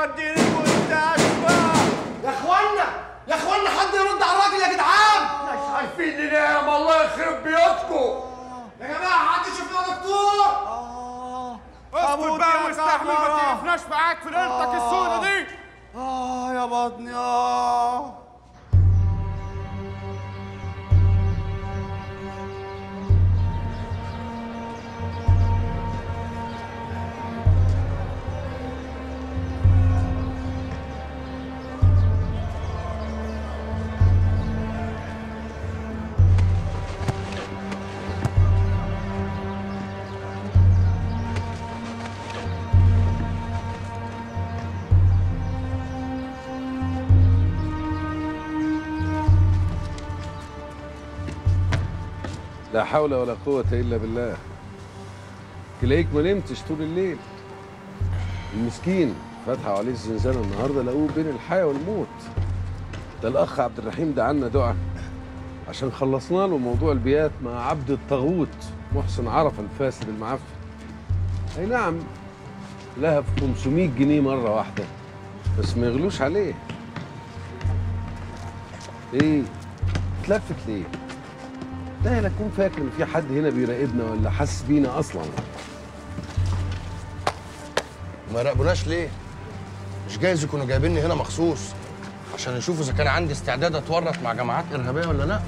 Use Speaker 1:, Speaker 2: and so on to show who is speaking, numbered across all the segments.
Speaker 1: وديني المستشفى
Speaker 2: يا اخوانا يا اخوانا حد يرد على الراجل يا جدعان
Speaker 1: مش عارفين ننام الله يخرب بيوتكم
Speaker 2: يا جماعه حد يشوف لنا دكتور
Speaker 1: اسكت بقى واستحمل ما تقفناش معاك في ليلتك السودة دي
Speaker 2: اه يا بطني اه
Speaker 3: لا حول ولا قوة إلا بالله تلاقيك ما نمتش طول الليل المسكين فتحوا عليه الزنزانة النهاردة لقوه بين الحياة والموت ده الأخ عبد الرحيم دعانا دعاء عشان خلصنا له موضوع البيات مع عبد الطاغوت محسن عرفة الفاسد المعفن أي نعم لها في 500 جنيه مرة واحدة بس ما يغلوش عليه ايه اتلفت ليه ده لا تكون فاكر ان في حد هنا بيراقبنا ولا حاسس بينا اصلا
Speaker 2: ما راقبوناش ليه مش جايز يكونوا جايبيني هنا مخصوص عشان يشوفوا اذا كان عندي استعداد اتورط مع جماعات ارهابيه ولا لا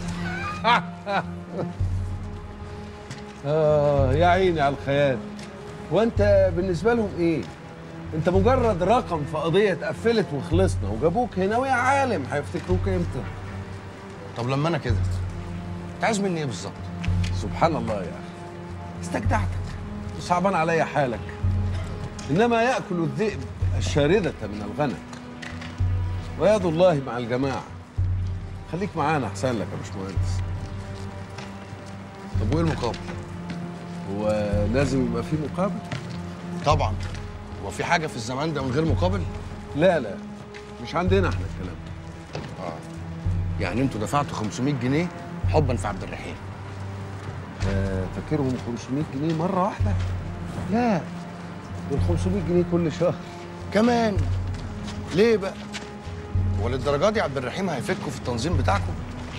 Speaker 3: اه يا عيني على الخيال وانت بالنسبه لهم ايه انت مجرد رقم في قضيه اتقفلت وخلصنا وجابوك هنا ويا عالم هيفتكروك امتى
Speaker 2: طب لما انا كده انت عايز مني ايه بالظبط
Speaker 3: سبحان الله يا اخي استجدعتك وصعبان عليا حالك انما ياكل الذئب الشارده من الغنم ويد الله مع الجماعه خليك معانا احسن لك يا باشمهندس
Speaker 2: طب وايه المقابل
Speaker 3: هو لازم يبقى في مقابل
Speaker 2: طبعا هو في حاجه في الزمان ده من غير مقابل
Speaker 3: لا لا مش عندنا احنا الكلام ده.
Speaker 2: يعني انتوا دفعتوا 500 جنيه حبا في عبد الرحيم
Speaker 3: آه، فاكرهم 500 جنيه مره واحده لا دول 500 جنيه كل شهر
Speaker 2: كمان ليه بقى هو للدرجه دي عبد الرحيم هيفكوا في التنظيم بتاعكم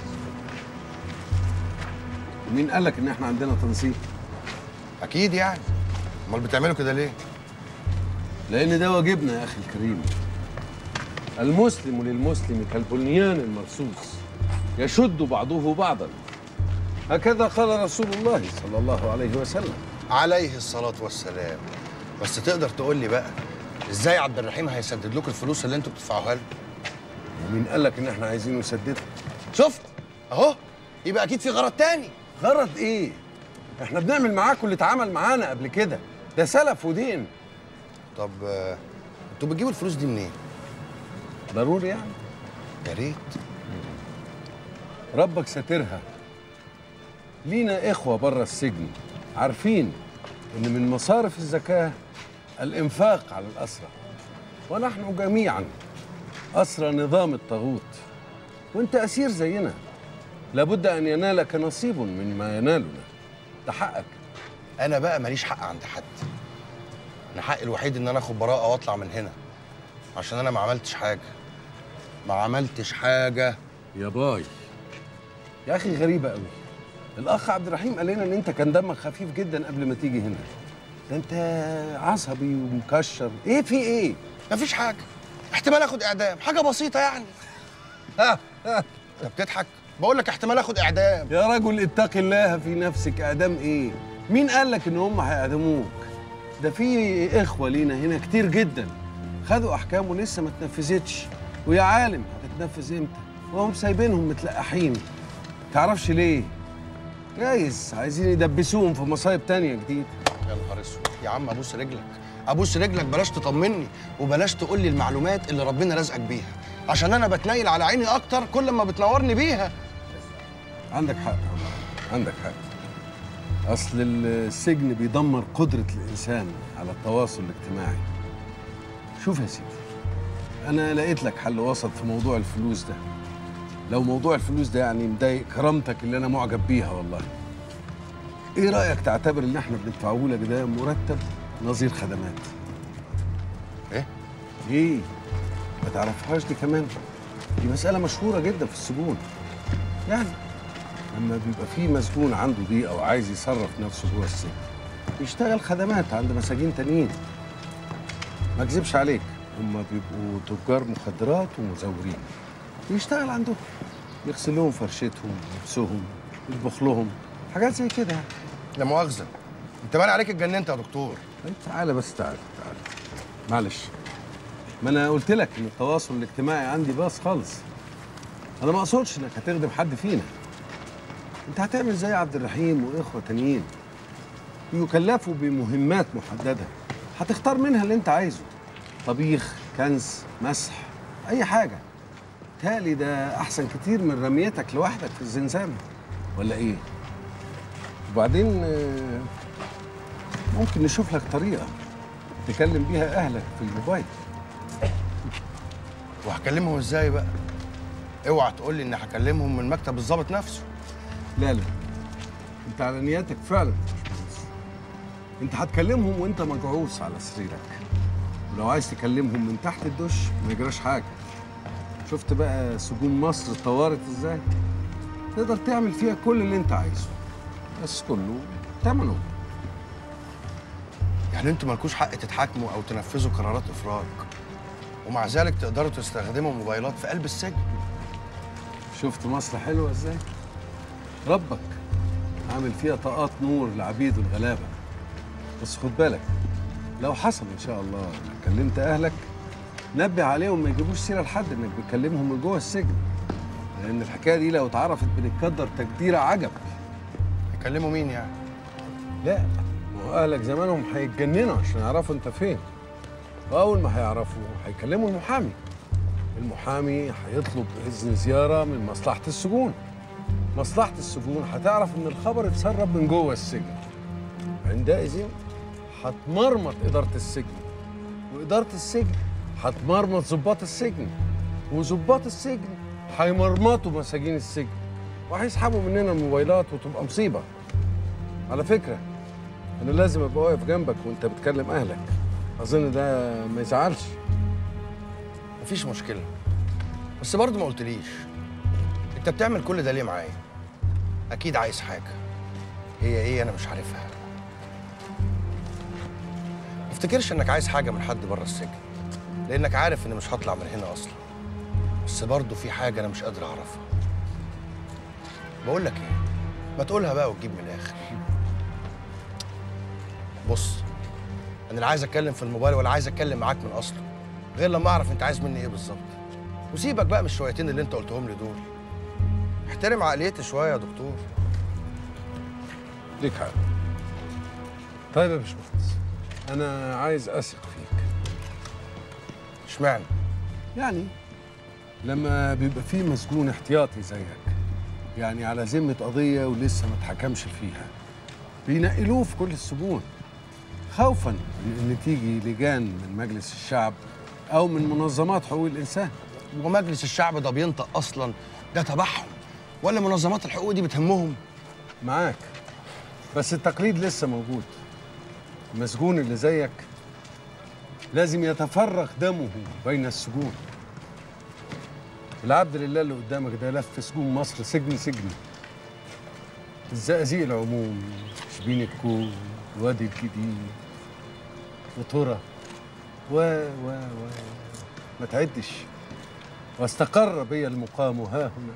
Speaker 3: مين قال لك ان احنا عندنا تنسيق
Speaker 2: اكيد يعني امال بتعملوا كده ليه
Speaker 3: لان ده واجبنا يا اخي الكريم المسلم للمسلم كالبنيان المرصوص يشد بعضه بعضا هكذا قال رسول الله صلى الله عليه وسلم
Speaker 2: عليه الصلاه والسلام بس تقدر تقول لي بقى ازاي عبد الرحيم هيسدد لكم الفلوس اللي انتوا بتدفعوها له
Speaker 3: ومين قال لك ان احنا عايزين نسددها
Speaker 2: شفت اهو يبقى اكيد في غرض تاني
Speaker 3: غرض ايه احنا بنعمل معاكم اللي اتعمل معانا قبل كده ده سلف ودين
Speaker 2: طب آه، انتوا بتجيبوا الفلوس دي منين
Speaker 3: ضروري يعني
Speaker 2: يا ريت
Speaker 3: ربك ساترها لينا إخوة بره السجن عارفين إن من مصارف الزكاة الإنفاق على الأسرى ونحن جميعا أسرى نظام الطاغوت وأنت أسير زينا لابد أن ينالك نصيب مما ينالنا ده حقك
Speaker 2: انا بقى ماليش حق عند حد انا حقي الوحيد ان انا اخد براءه واطلع من هنا عشان انا ما عملتش حاجه ما عملتش حاجه
Speaker 3: يا باي يا أخي غريبة قوي الأخ عبد الرحيم قال لنا إن أنت كان دمك خفيف جدا قبل ما تيجي هنا ده أنت عصبي ومكشر إيه في إيه؟
Speaker 2: مفيش حاجه احتمال اخد اعدام حاجه بسيطه يعني انت بتضحك بقول لك احتمال اخد اعدام
Speaker 3: يا رجل اتق الله في نفسك اعدام ايه مين قال لك ان هم هيعدموك ده في اخوه لينا هنا كتير جدا خدوا احكام ولسه ما اتنفذتش ويا عالم هتتنفذ امتى وهم سايبينهم متلقحين تعرفش ليه جايز عايزين يدبسوهم في مصايب تانية جديد
Speaker 2: يا نهار اسود يا عم ابوس رجلك ابوس رجلك بلاش تطمني وبلاش تقول لي المعلومات اللي ربنا رزقك بيها عشان انا بتنيل على عيني اكتر كل ما بتنورني بيها
Speaker 3: عندك حق عندك حق اصل السجن بيدمر قدره الانسان على التواصل الاجتماعي شوف يا سيدي انا لقيت لك حل وسط في موضوع الفلوس ده لو موضوع الفلوس ده يعني مضايق كرامتك اللي انا معجب بيها والله ايه رايك تعتبر ان احنا بندفعه لك ده مرتب نظير خدمات
Speaker 2: ايه
Speaker 3: ايه ما تعرفهاش دي كمان دي مسألة مشهورة جدا في السجون يعني لما بيبقى في مسجون عنده ضيق او عايز يصرف نفسه جوه السجن يشتغل خدمات عند مساجين تانيين ما اكذبش عليك هم بيبقوا تجار مخدرات ومزورين يشتغل عندهم يغسل لهم فرشتهم لبسهم يطبخ لهم حاجات زي كده يعني
Speaker 2: لا مؤاخذه انت باين عليك اتجننت يا دكتور
Speaker 3: طيب تعالى بس تعالى تعالى معلش ما انا قلت لك ان التواصل الاجتماعي عندي باص خالص انا ما اقصدش انك هتخدم حد فينا انت هتعمل زي عبد الرحيم واخوه تانيين يكلفوا بمهمات محدده هتختار منها اللي انت عايزه طبيخ كنس مسح اي حاجه تالي ده احسن كتير من رميتك لوحدك في الزنزانه ولا ايه وبعدين آه، ممكن نشوف لك طريقه تكلم بيها اهلك في الموبايل
Speaker 2: وهكلمهم ازاي بقى اوعى تقول لي اني هكلمهم من مكتب الضابط نفسه
Speaker 3: لا لا انت على نياتك فعلا يا باشمهندس انت هتكلمهم وانت مجعوص على سريرك ولو عايز تكلمهم من تحت الدش ما يجراش حاجه شفت بقى سجون مصر اتطورت ازاي تقدر تعمل فيها كل اللي انت عايزه بس كله تمنه
Speaker 2: يعني انتوا مالكوش حق تتحاكموا او تنفذوا قرارات افراج ومع ذلك تقدروا تستخدموا موبايلات في قلب السجن
Speaker 3: شفت مصر حلوه ازاي ربك عامل فيها طاقات نور لعبيد الغلابه بس خد بالك لو حصل ان شاء الله انك كلمت اهلك نبه عليهم ما يجيبوش سيره لحد انك بتكلمهم من جوه السجن لان الحكايه دي لو اتعرفت بنتقدر تقدير عجب
Speaker 2: هيكلموا مين يعني
Speaker 3: لا ما هو اهلك زمانهم هيتجننوا عشان يعرفوا انت فين واول ما هيعرفوا هيكلموا المحامي المحامي هيطلب اذن زياره من مصلحه السجون مصلحه السجون هتعرف ان الخبر اتسرب من جوه السجن عندئذ هتمرمط اداره السجن واداره السجن هتمرمط ضباط السجن وضباط السجن هيمرمطوا مساجين السجن وهيسحبوا مننا الموبايلات وتبقى مصيبه على فكره انا لازم ابقى واقف جنبك وانت بتكلم اهلك اظن ده ما يزعلش
Speaker 2: مفيش مشكله بس برضه ما قلتليش انت بتعمل كل ده ليه معايا اكيد عايز حاجه هي ايه انا مش عارفها ما افتكرش انك عايز حاجه من حد بره السجن لانك عارف اني مش هطلع من هنا اصلا بس برضه في حاجه انا مش قادر اعرفها بقول لك ايه ما تقولها بقى وتجيب من الاخر بص انا لا عايز اتكلم في الموبايل ولا عايز اتكلم معاك من اصله غير لما اعرف انت عايز مني ايه بالظبط وسيبك بقى من الشويتين اللي انت قلتهم لي دول احترم عقليتي شويه يا دكتور
Speaker 3: ليك حق طيب يا باشمهندس انا عايز اثق فيك
Speaker 2: اشمعنى
Speaker 3: يعني لما بيبقى في مسجون احتياطي زيك يعني على ذمة قضية ولسه ما اتحكمش فيها بينقلوه في كل السجون خوفا من ان تيجي لجان من مجلس الشعب او من منظمات حقوق الانسان
Speaker 2: ومجلس الشعب ده بينطق اصلا ده تبعهم ولا منظمات الحقوق دي بتهمهم
Speaker 3: معاك بس التقليد لسه موجود المسجون اللي زيك لازم يتفرغ دمه بين السجون العبد لله اللي قدامك ده لف في سجون مصر سجن سجن الزقازيق العموم شبين الكوم وادي الجديد وترى و و و ما تعدش واستقر بي المقام ها هنا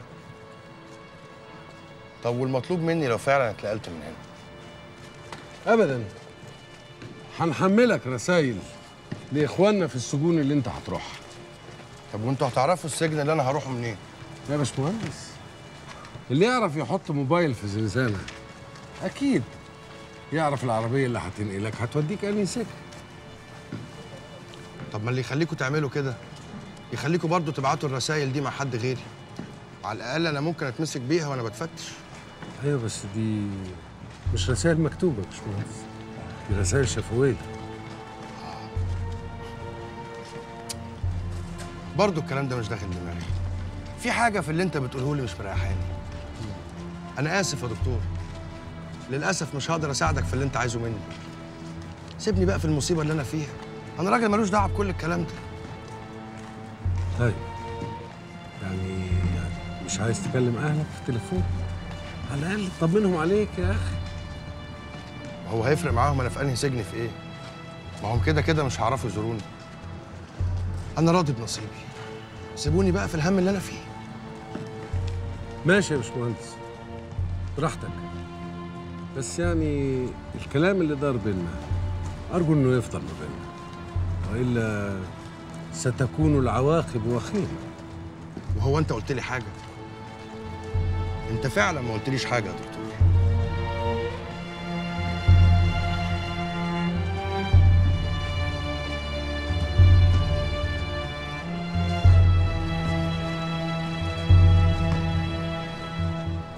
Speaker 2: طب والمطلوب مني لو فعلا اتنقلت من هنا
Speaker 3: ابدا هنحملك رسائل لاخواننا في السجون اللي انت هتروحها
Speaker 2: طب وانتوا هتعرفوا السجن اللي انا هروحه منين
Speaker 3: يا باشمهندس اللي يعرف يحط موبايل في زنزانه اكيد يعرف العربيه اللي هتنقلك هتوديك انهي سكه
Speaker 2: طب ما اللي يخليكوا تعملوا كده يخليكوا برضو تبعتوا الرسائل دي مع حد غيري على الاقل انا ممكن اتمسك بيها وانا بتفتش
Speaker 3: ايوه بس دي مش رسائل مكتوبه يا باشمهندس دي رسائل شفويه
Speaker 2: برضو الكلام ده مش داخل دماغي في حاجه في اللي انت بتقوله لي مش مريحاني انا اسف يا دكتور للاسف مش هقدر اساعدك في اللي انت عايزه مني سيبني بقى في المصيبه اللي انا فيها انا راجل ملوش دعوه بكل الكلام ده
Speaker 3: طيب يعني مش عايز تكلم اهلك في التليفون على الاقل طمنهم عليك يا اخي
Speaker 2: هو هيفرق معاهم انا في انهي سجن في ايه ما هم كده كده مش هيعرفوا يزوروني انا راضي بنصيبي سيبوني بقى في الهم اللي انا فيه
Speaker 3: ماشي يا باشمهندس براحتك بس يعني الكلام اللي دار بينا ارجو انه يفضل ما بيننا والا ستكون العواقب وخيمه
Speaker 2: وهو انت قلت لي حاجه انت فعلا ما قلتليش حاجه يا دكتور